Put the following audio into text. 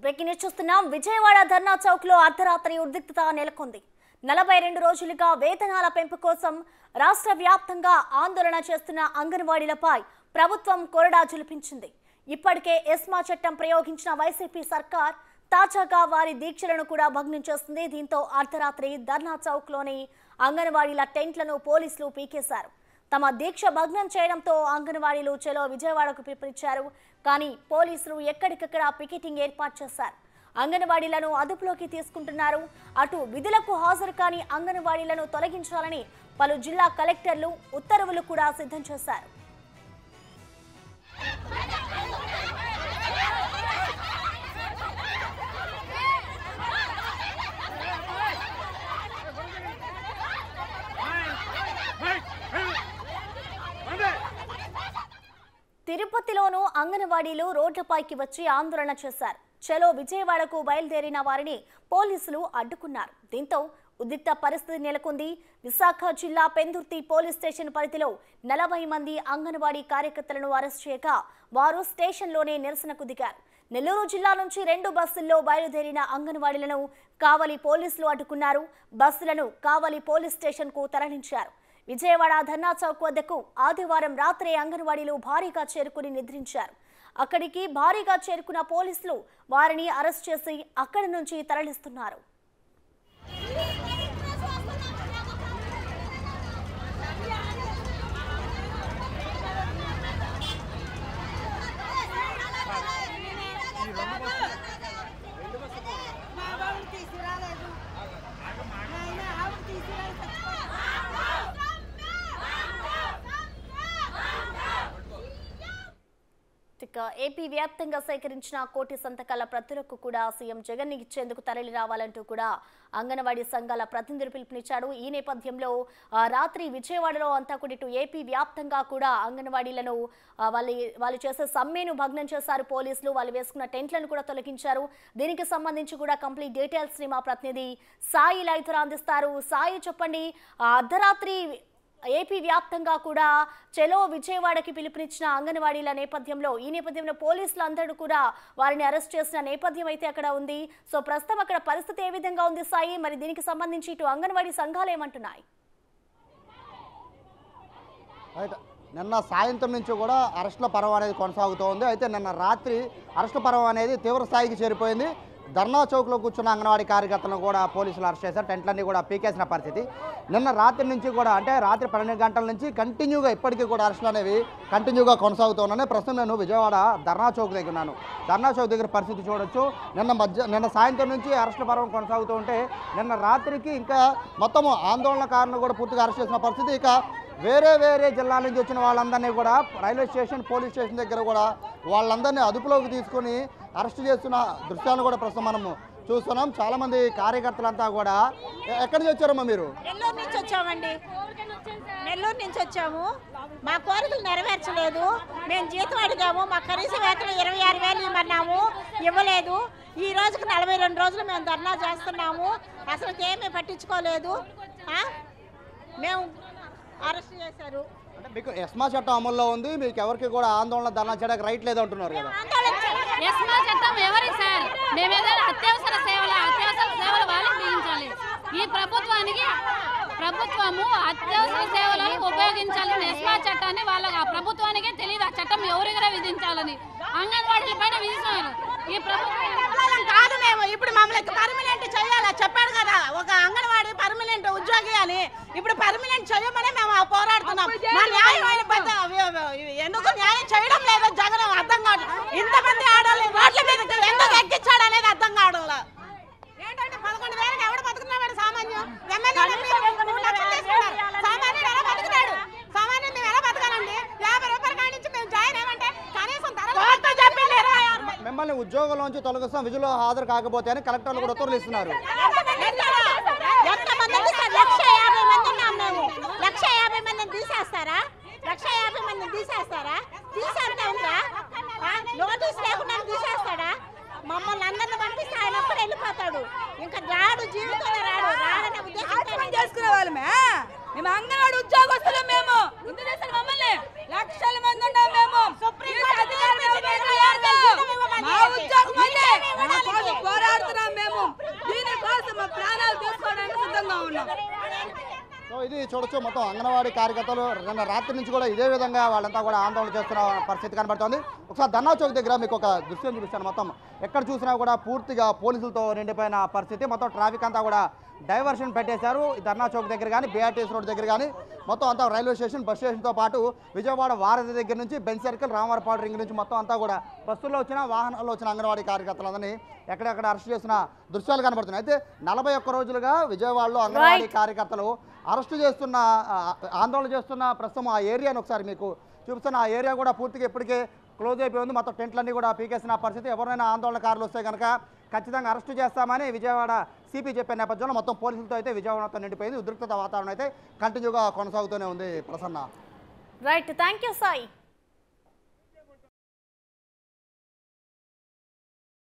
Breaking news చూస్తున్నాం విజయవాడ ధర్నా చౌక్ లో అర్ధరాత్రి ఉద్రిక్తత నెలకొంది నలభై రెండు రోజులుగా వేతనాల పెంపు కోసం రాష్ట్ర వ్యాప్తంగా ఆందోళన చేస్తున్న అంగన్వాడీలపై ప్రభుత్వం కొరడా జులిపించింది ఇప్పటికే ఎస్మా చట్టం ప్రయోగించిన వైసీపీ సర్కార్ తాజాగా వారి దీక్షలను కూడా భగ్నం చేస్తుంది దీంతో అర్ధరాత్రి ధర్నా చౌక్ లోని అంగన్వాడీల టెంట్లను పోలీసులు పీకేశారు తమ దీక్ష భగ్నం చేయడంతో అంగన్వాడీలు చెలో విజయవాడకు పిలుపునిచ్చారు కానీ పోలీసులు ఎక్కడికక్కడ పికెటింగ్ ఏర్పాటు చేశారు అంగన్వాడీలను అదుపులోకి తీసుకుంటున్నారు అటు విధులకు హాజరు కాని అంగన్వాడీలను తొలగించాలని పలు జిల్లా కలెక్టర్లు ఉత్తర్వులు కూడా సిద్ధం చేశారు తిరుపతిలోనూ అంగన్వాడీలు రోడ్లపైకి వచ్చి ఆందోళన చేశారు చలో విజయవాడకు బయలుదేరిన వారిని పోలీసులు అడ్డుకున్నారు దీంతో ఉద్రిక్త పరిస్థితి నెలకొంది విశాఖ జిల్లా పెందుర్తి పోలీస్ స్టేషన్ పరిధిలో నలభై మంది అంగన్వాడీ కార్యకర్తలను అరెస్ట్ చేయగా వారు స్టేషన్లోనే నిరసనకు దిగారు నెల్లూరు జిల్లా నుంచి రెండు బస్సుల్లో బయలుదేరిన అంగన్వాడీలను కావలి పోలీసులు అడ్డుకున్నారు బస్సులను కావలి పోలీస్ స్టేషన్కు తరలించారు విజయవాడ ధర్నా చౌక్ వద్దకు ఆదివారం రాత్రి అంగన్వాడీలు భారీగా చేరుకుని నిద్రించారు అక్కడికి భారీగా చేరుకున్న పోలీసులు వారిని అరెస్ట్ చేసి అక్కడి నుంచి తరలిస్తున్నారు మా బాబుని తీసుకురాలేదు నాయన ఆవిడ తీసుకురాలేదు ఇక ఏపీ వ్యాప్తంగా సేకరించిన కోటి సంతకాల ప్రతులకు కూడా సీఎం జగన్ ఇచ్చేందుకు తరలి రావాలంటూ కూడా అంగన్వాడీ సంఘాల ప్రతినిధులు పిలుపునిచ్చాడు ఈ నేపథ్యంలో ఆ, రాత్రి విజయవాడలో అంతా కూడా ఇటు ఏపీ వ్యాప్తంగా కూడా అంగన్వాడీలను ఆ, వాళ్ళ వాళ్ళు చేసే సమ్మెను భగ్నం చేశారు పోలీసులు వాళ్ళు వేసుకున్న టెంట్లను కూడా తొలగించారు దీనికి సంబంధించి కూడా కంప్లీట్ డీటెయిల్స్ ని మా ప్రతినిధి సాయి లైతురా అందిస్తారు సాయి చెప్పండి ఆ, అర్ధరాత్రి ఏపీ వ్యాప్తంగా కూడా చెలో విజయవాడకి పిలుపునిచ్చిన అంగన్వాడీల నేపథ్యంలో ఈ నేపథ్యంలో పోలీసులు అందరూ కూడా వారిని అరెస్ట్ చేసిన నేపథ్యం అయితే అక్కడ ఉంది సో ప్రస్తుతం అక్కడ పరిస్థితి ఏ విధంగా ఉంది సాయి మరి దీనికి సంబంధించి ఇటు అంగన్వాడీ సంఘాలు ఏమంటున్నాయి రైట్ నిన్న సాయంత్రం నుంచి కూడా అరెస్టుల పర్వం అనేది కొనసాగుతూ ఉంది అయితే నిన్న రాత్రి అరెస్టు పర్వం అనేది తీవ్ర స్థాయికి చేరిపోయింది ధర్నా చౌక్లో కూర్చున్న అంగన్వాడీ కార్యకర్తలను కూడా పోలీసులు అరెస్ట్ చేశారు టెంట్లన్నీ కూడా పీకేసిన పరిస్థితి నిన్న రాత్రి నుంచి కూడా అంటే రాత్రి పన్నెండు గంటల నుంచి కంటిన్యూగా ఇప్పటికీ కూడా అరెస్టులు అనేవి కంటిన్యూగా కొనసాగుతూ ఉన్నాయి ప్రస్తుతం నేను విజయవాడ ధర్నా చౌక్ దగ్గర ఉన్నాను ధర్నా చౌక్ దగ్గర పరిస్థితి చూడొచ్చు నిన్న మధ్య నిన్న సాయంత్రం నుంచి అరెస్టుల పర్వం కొనసాగుతూ ఉంటే నిన్న రాత్రికి ఇంకా మొత్తం ఆందోళనకారులను కూడా పూర్తిగా అరెస్ట్ చేసిన పరిస్థితి ఇక వేరే వేరే జిల్లాల నుంచి వచ్చిన వాళ్ళందరినీ కూడా రైల్వే స్టేషన్ పోలీస్ స్టేషన్ దగ్గర కూడా వాళ్ళందరినీ అదుపులోకి తీసుకొని అరెస్ట్ చేస్తున్న దృశ్యాలను కూడా ప్రస్తుతం మనము చూస్తున్నాం చాలామంది కార్యకర్తలంతా కూడా ఎ- ఎక్కడి నుంచి వచ్చారమ్మా మీరు నెల్లూరు నుంచి వచ్చామండి నెల్లూరు నుంచి వచ్చాము మా కోరికలు నెరవేర్చలేదు మేము జీతం అడిగాము మా కనీస వేతనం ఇరవై ఆరు వేలు ఇవ్వమన్నాము ఇవ్వలేదు ఈ రోజుకి నలభై రెండు రోజులు మేము ధర్నా చేస్తున్నాము అసలు ఏమీ పట్టించుకోలేదు ఆ? మేము అరెస్ట్ చేశారు అంటే మీకు ఎస్మా చట్టం అమల్లో ఉంది మీకు ఎవరికి కూడా ఆందోళన ధర్నా చేయడానికి రైట్ లేదంటున్నారు కదా ఆందోళన చేయాలి. ఎస్మా చట్టం ఎవరికి సార్ మేము ఏదైనా అత్యవసర సేవలు అత్యవసర సేవలు వాళ్ళకి బిగించాలి ఈ ప్రభుత్వానికి ప్రభుత్వము అత్యవసర సేవలను ఉపయోగించాలని ఎస్మా చట్టాన్ని వాళ్ళకి ఆ ప్రభుత్వానికే తెలియదు ఆ చట్టం ఎవరికైనా విధించాలని అంగన్వాడీల పైన విధిస్తున్నారు ఈ ప్రభుత్వం ఉద్యోగం కాదు మేము ఇప్పుడు మమ్మల్ని పర్మనెంట్ చేయాలా చెప్పాడు కదా ఒక అంగన్వాడీ పర్మనెంట్ ఉద్యోగి అని ఇప్పుడు పర్మనెంట్ చేయమని మేము ఆ పోరాడుతున్నాం మా న్యాయమైన పెద్ద ఎందుకు న్యాయం చేయడం లేదో జగన్ అర్థం కాదు ఇంతమంది ఆడవాళ్ళు రోడ్ల మీద ఎందుకు ఎక్కించాడు అనేది అర్థం కావడం లేదు. ఏంటంటే పదకొండు వేలకు ఎవడు బతుకుతున్నాడు సామాన్యం ఎమ్మెల్యే మూడు లక్షలు తీసుకున్నారు. సామాన్యుడు ఎలా బతుకుతాడు సామాన్యుడు మేము ఎలా బతకాలండి యాభై రూపాయల కాడి నుంచి మేము జాయిన్ అయ్యామంటే కనీసం ధర చెప్పింది ఇరవై ఆరు మిమ్మల్ని ఉద్యోగంలోంచి తొలగిస్తాం విధులు హాజరు కాకపోతే అని కలెక్టర్లు కూడా ఉత్తర్వులు ఇస్తున్నారు ఎంతమంది ఉంది సార్? లక్ష యాభై మంది ఉన్నాం మేము లక్ష యాభై మందిని తీసేస్తారా లక్ష యాభై మందిని తీసేస్తారా తీసేస్తే ఉందా ఆ? నోటీస్ లేకుండా తీసేస్తాడా మమ్మల్ని అందరిని పంపిస్తే ఆయన ఒక్కడు వెళ్ళిపోతాడు ఇంకా రాడు జీవితంలో రాడు రాడనే ఉద్దేశంతో చేసుకునే వాళ్ళమే మేము అంగన్వాడి ఉద్యోగస్తులు మేము ఇందు చేసిన మమ్మల్ని లక్షల మంది ఉన్నాం మేము ఈ అధికారం ఎవరు లేదు. మా ఉద్యోగం ఉంది. మా కోసం ఇది చూడొచ్చు మొత్తం అంగన్వాడీ కార్యకర్తలు నిన్న రాత్రి నుంచి కూడా ఇదే విధంగా వాళ్ళంతా కూడా ఆందోళన చేస్తున్న పరిస్థితి కనబడుతోంది ఒకసారి ధర్నా చౌక్ దగ్గర మీకు ఒక దృశ్యం చూపిస్తాను మొత్తం ఎక్కడ చూసినా కూడా పూర్తిగా పోలీసులతో నిండిపోయిన పరిస్థితి మొత్తం ట్రాఫిక్ అంతా కూడా డైవర్షన్ పెట్టేశారు ఈ ధర్నా చౌక్ దగ్గర కానీ బీఆర్టీఎస్ రోడ్ దగ్గర కానీ మొత్తం అంతా రైల్వే స్టేషన్ బస్ స్టేషన్తో పాటు విజయవాడ వారధి దగ్గర నుంచి బెంచ్ సర్కిల్ రామవరపాడు రింగ్ నుంచి మొత్తం అంతా కూడా బస్సుల్లో వచ్చిన వాహనాల్లో వచ్చిన అంగన్వాడీ కార్యకర్తలందరినీ ఎక్కడెక్కడ అరెస్ట్ చేసిన దృశ్యాలు కనబడుతున్నాయి అయితే నలభై ఒక్క రోజులుగా విజయవాడలో అంగన్వాడీ కార్యకర్తలు అరెస్టు చేస్తున్న ఆ, ఆందోళన చేస్తున్న ప్రస్తుతం ఆ ఏరియాను ఒకసారి మీకు చూపిస్తున్న ఆ ఏరియా కూడా పూర్తిగా ఇప్పటికే క్లోజ్ అయిపోయి ఉంది మొత్తం టెంట్లన్నీ కూడా పీకేసిన పరిస్థితి ఎవరైనా ఆందోళనకారులు వస్తే కనుక ఖచ్చితంగా అరెస్టు చేస్తామని విజయవాడ సిపి చెప్పే నేపథ్యంలో మొత్తం పోలీసులతో అయితే విజయవాడ మొత్తం నిండిపోయింది ఉద్రిక్తత వాతావరణం అయితే కంటిన్యూగా కొనసాగుతూనే ఉంది Prasanna right thank you Sai